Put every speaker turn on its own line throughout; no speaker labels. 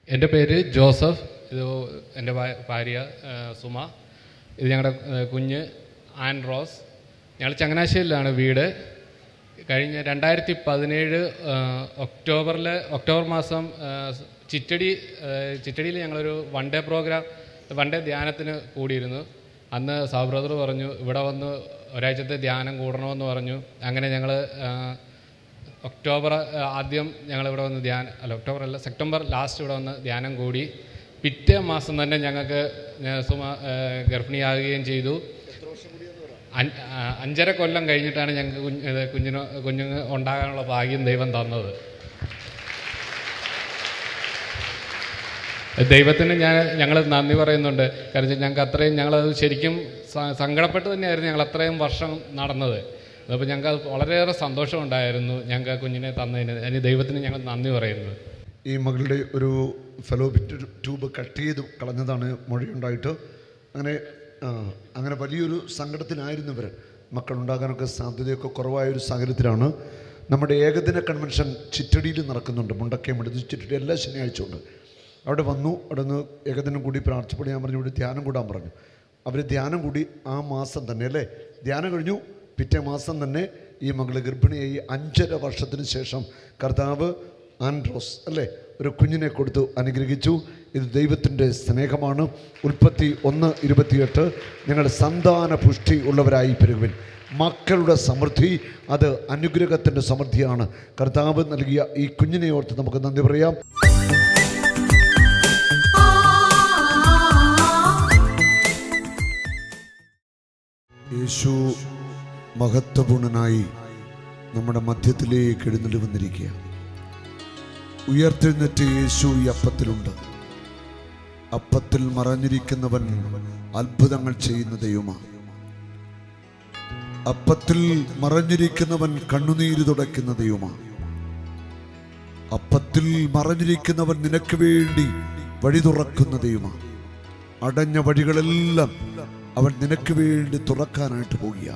എൻ്റെ പേര് ജോസഫ് ഇത് എൻ്റെ ഭാ- ഭാര്യ ആ, സുമ ഇത് ഞങ്ങളുടെ ആ, കുഞ്ഞ് ആൻ റോസ് ഞങ്ങൾ ചങ്ങനാശ്ശേരിയിലാണ് വീട് കഴിഞ്ഞ രണ്ടായിരത്തി പതിനേഴ് ഒക്ടോബറിൽ ഒക്ടോബർ മാസം ആ, ചിറ്റടി ആ, ചിറ്റടിയിൽ ഞങ്ങളൊരു one day program one day ധ്യാനത്തിന് കൂടിയിരുന്നു അന്ന് സാ ബ്രദർ പറഞ്ഞു ഇവിടെ വന്ന് ഒരാഴ്ചത്തെ ധ്യാനം കൂടണമെന്ന് പറഞ്ഞു അങ്ങനെ ഞങ്ങൾ ഒക്ടോബർ ആ, ആദ്യം ഞങ്ങൾ ഇവിടെ വന്ന് ധ്യാനം അല്ല ഒക്ടോബർ അല്ല സെപ്റ്റംബർ ലാസ്റ്റ് ഇവിടെ വന്ന് ധ്യാനം കൂടി പിറ്റേ മാസം തന്നെ ഞങ്ങൾക്ക് ഞാൻ സുമ ആ, ഗർഭിണിയാകുകയും ചെയ്തു അൻ- ആ, അഞ്ചര കൊല്ലം കഴിഞ്ഞിട്ടാണ് ഞങ്ങൾക്ക് കുഞ്ഞ് ഇത് കുഞ്ഞിന് കുഞ്ഞുങ്ങൾ ഉണ്ടാകാനുള്ള ഭാഗ്യം ദൈവം തന്നത് ദൈവത്തിന് ഞാൻ ഞങ്ങൾ നന്ദി പറയുന്നുണ്ട് കാരണം വെച്ചാൽ ഞങ്ങൾക്ക് അത്രയും ഞങ്ങളത് ശരിക്കും സ- സങ്കടപ്പെട്ട് തന്നെയായിരുന്നു ഞങ്ങൾ അത്രയും വർഷം നടന്നത് അപ്പോൾ ഞങ്ങൾക്ക് അത് വളരെയേറെ സന്തോഷമുണ്ടായിരുന്നു ഞങ്ങൾക്ക് ആ കുഞ്ഞിനെ തന്നതിന് അതിന് ദൈവത്തിന് ഞങ്ങൾ നന്ദി പറയുന്നത്
ഈ മകളുടെ ഒരു ഫെലോപിറ്റ് ട്യൂബ് കട്ട് ചെയ്ത് കളഞ്ഞതാണ് മൊഴിയുണ്ടായിട്ട് അങ്ങനെ ആ, അങ്ങനെ വലിയൊരു സങ്കടത്തിലായിരുന്നു ഇവർ മക്കളുണ്ടാകാനൊക്കെ സാധ്യതയൊക്കെ കുറവായ ഒരു സാഹചര്യത്തിലാണ് നമ്മുടെ ഏകദിന കൺവെൻഷൻ ചിറ്റടിയിൽ നടക്കുന്നുണ്ട് മുണ്ടക്കയം എടുത്ത് ചിറ്റടി എല്ലാ ശനിയാഴ്ച ഉണ്ട് അവിടെ വന്നു അവിടെ നിന്ന് ഏകദിനം കൂടി പ്രാർത്ഥിച്ചപ്പോൾ ഞാൻ പറഞ്ഞു ഇവിടെ ധ്യാനം കൂടാൻ പറഞ്ഞു അവർ ധ്യാനം കൂടി ആ മാസം തന്നെ അല്ലേ ധ്യാനം കഴിഞ്ഞു പിറ്റേ മാസം തന്നെ ഈ മകള് ഗർഭിണിയായി അഞ്ചര വർഷത്തിന് ശേഷം കർത്താവ് ആൻഡ്രോസ് അല്ലേ ഒരു കുഞ്ഞിനെ കൊടുത്തു അനുഗ്രഹിച്ചു ഇത് ദൈവത്തിൻ്റെ സ്നേഹമാണ് ഉൽപ്പത്തി ഒന്ന് ഇരുപത്തിയെട്ട് ഞങ്ങൾ സന്താന പുഷ്ടി ഉള്ളവരായി പെരുകുവിൻ മക്കളുടെ സമൃദ്ധി അത് അനുഗ്രഹത്തിൻ്റെ സമൃദ്ധിയാണ് കർത്താവ് നൽകിയ ഈ കുഞ്ഞിനെ ഓർത്ത് നമുക്ക് നന്ദി പറയാം യേശു മഹത്വപൂർണനായി നമ്മുടെ മധ്യത്തിലേക്ക് എഴുന്നള്ളി വന്നിരിക്കുക ഉയർത്തെഴുന്നേറ്റ് യേശു ഈ അപ്പത്തിലുണ്ട് അപ്പത്തിൽ മറഞ്ഞിരിക്കുന്നവൻ അത്ഭുതങ്ങൾ ചെയ്യുന്ന ദൈവമാണ് അപ്പത്തിൽ മറഞ്ഞിരിക്കുന്നവൻ കണ്ണുനീര് തുടയ്ക്കുന്ന ദൈവമാണ് അപ്പത്തിൽ മറഞ്ഞിരിക്കുന്നവൻ നിനക്ക് വേണ്ടി വഴി തുറക്കുന്ന ദൈവമാണ് അടഞ്ഞ വഴികളെല്ലാം അവൻ നിനക്ക് വേണ്ടി തുറക്കാനായിട്ട് പോകുക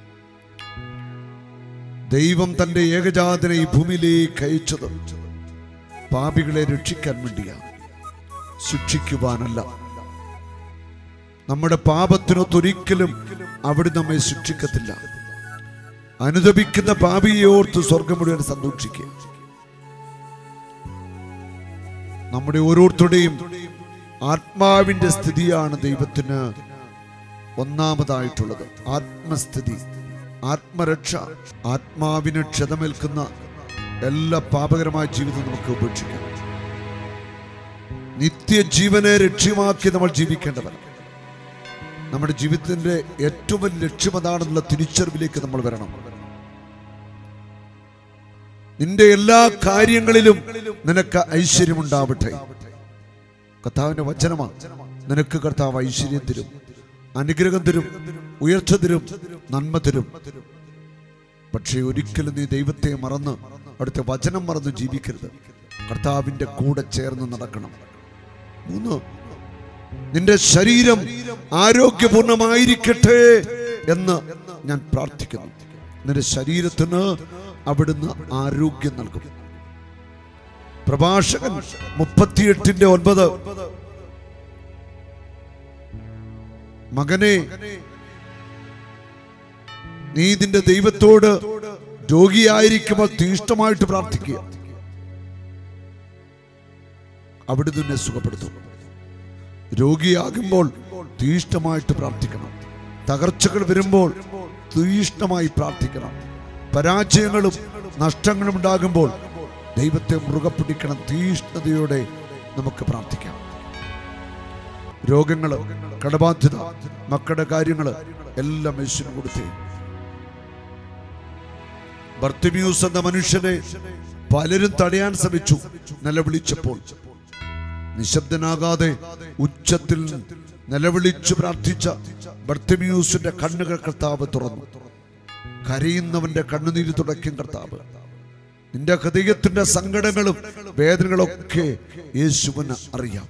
ദൈവം തന്റെ ഏകജാതനെ ഈ ഭൂമിയിലേക്ക് അയച്ചത് പാപികളെ രക്ഷിക്കാൻ വേണ്ടിയാണ് ശിക്ഷിക്കുവാനല്ല നമ്മുടെ പാപത്തിനൊത്തൊരിക്കലും അവിടെ നമ്മെ ശിക്ഷിക്കത്തില്ല അനുദപിക്കുന്ന പാപിയെ ഓർത്ത് സ്വർഗം മുഴുവൻ സന്തോഷിക്കുക നമ്മുടെ ഓരോരുത്തരുടെയും ആത്മാവിന്റെ സ്ഥിതിയാണ് ദൈവത്തിന് ഒന്നാമതായിട്ടുള്ളത് ആത്മസ്ഥിതി ആത്മരക്ഷ ആത്മാവിന് ക്ഷതമേൽക്കുന്ന എല്ലാ പാപകരമായ ജീവിതം നമുക്ക് ഉപേക്ഷിക്കാം നിത്യജീവനെ ലക്ഷ്യമാക്കി നമ്മൾ ജീവിക്കേണ്ടവർ നമ്മുടെ ജീവിതത്തിന്റെ ഏറ്റവും വലിയ ലക്ഷ്യം അതാണെന്നുള്ള തിരിച്ചറിവിലേക്ക് നമ്മൾ വരണം നിന്റെ എല്ലാ കാര്യങ്ങളിലും നിനക്ക് ഐശ്വര്യമുണ്ടാവട്ടെ കർത്താവിന്റെ വചനമാണ് നിനക്ക് കർത്താവ് ഐശ്വര്യം തരും അനുഗ്രഹം തരും ഉയർച്ച തരും നന്മ തരും പക്ഷേ ഒരിക്കലും നീ ദൈവത്തെ മറന്ന് അവിടുത്തെ വചനം മറന്ന് ജീവിക്കരുത് കർത്താവിന്റെ കൂടെ ചേർന്ന് നടക്കണം മൂന്ന് നിന്റെ ശരീരം ആരോഗ്യപൂർണമായിരിക്കട്ടെ എന്ന് ഞാൻ പ്രാർത്ഥിക്കുന്നു നിന്റെ ശരീരത്തിന് അവിടുന്ന് ആരോഗ്യം നൽകും പ്രഭാഷകൻ മുപ്പത്തിയെട്ടിന്റെ ഒൻപത് മകനെ നീ നിന്റെ ദൈവത്തോട് രോഗിയായിരിക്കുമ്പോൾ തീഷ്ടമായിട്ട് പ്രാർത്ഥിക്കുക അവിടുന്ന് നിന്നെ സുഖപ്പെടുത്തും രോഗിയാകുമ്പോൾ തീഷ്ടമായിട്ട് പ്രാർത്ഥിക്കണം തകർച്ചകൾ വരുമ്പോൾ തീഷ്ണമായി പ്രാർത്ഥിക്കണം പരാജയങ്ങളും നഷ്ടങ്ങളും ഉണ്ടാകുമ്പോൾ ദൈവത്തെ മുറുകെ പിടിക്കണം തീഷ്ണതയോടെ നമുക്ക് പ്രാർത്ഥിക്കാം രോഗങ്ങൾ കടബാധ്യത മക്കളുടെ കാര്യങ്ങൾ എല്ലാം യേശുവിന് കൊടുത്തേ ബർത്തിമ്യൂസ് എന്ന മനുഷ്യനെ പലരും തടയാൻ ശ്രമിച്ചു നിലവിളിച്ചപ്പോൾ നിശബ്ദനാകാതെ ഉച്ചത്തിൽ നിലവിളിച്ചു പ്രാർത്ഥിച്ച ബർത്തിമ്യൂസിന്റെ കണ്ണുകൾ കർത്താവ് തുറന്നു കരയുന്നവന്റെ കണ്ണുനീര് തുടയ്ക്കും കർത്താവ് നിന്റെ ഹൃദയത്തിന്റെ സങ്കടങ്ങളും വേദനകളൊക്കെ യേശുവിന് അറിയാം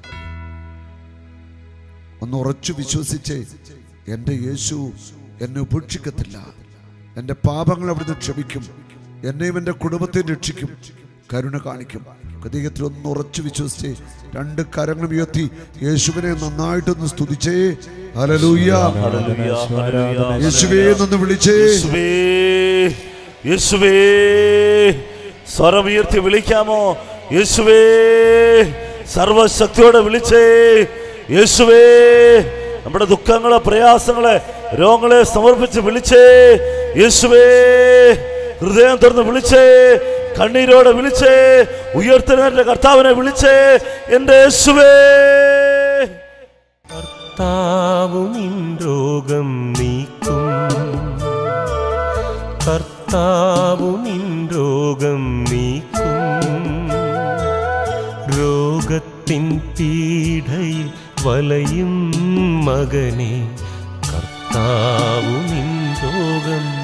ഒന്ന് ഉറച്ചു വിശ്വസിച്ച് എൻ്റെ യേശു എന്നെ ഉപേക്ഷിക്കത്തില്ല എൻ്റെ പാപങ്ങൾ അവിടുന്ന് ക്ഷമിക്കും എന്നെയും എൻ്റെ കുടുംബത്തെ രക്ഷിക്കും കരുണ കാണിക്കും ഹൃദയത്തിൽ ഒന്ന് ഉറച്ചു വിശ്വസിച്ച് രണ്ട് കരങ്ങളും ഉയർത്തി യേശുവിനെ നന്നായിട്ടൊന്ന് സ്തുതിച്ചേ ഹല്ലേലൂയ
ഹല്ലേലൂയ, ഹല്ലേലൂയ.
യേശുവേ എന്നൊന്ന് വിളിച്ചേ
യേശുവേ യേശുവേ സ്വരമുയർത്തി വിളിക്കാമോ യേശുവേ സർവശക്തിയോടെ വിളിച്ചേ യേശുവേ നമ്മുടെ ദുഃഖങ്ങളെ പ്രയാസങ്ങളെ രോഗങ്ങളെ സമർപ്പിച്ച് വിളിച്ചേ യേശുവേ ഹൃദയം തുറന്ന് വിളിച്ചേ കണ്ണീരോടെ വിളിച്ചേ ഉയർത്തുന്ന കർത്താവിനെ വിളിച്ചേ എൻ്റെ യേശുവേ
കർത്താവു നിൻ രോഗം നീക്കും കർത്താവു നിൻ രോഗം നീക്കും രോഗത്തിൻ പീഡയിൽ വലയും മകനെ കർത്താവു നിൻ രോഗം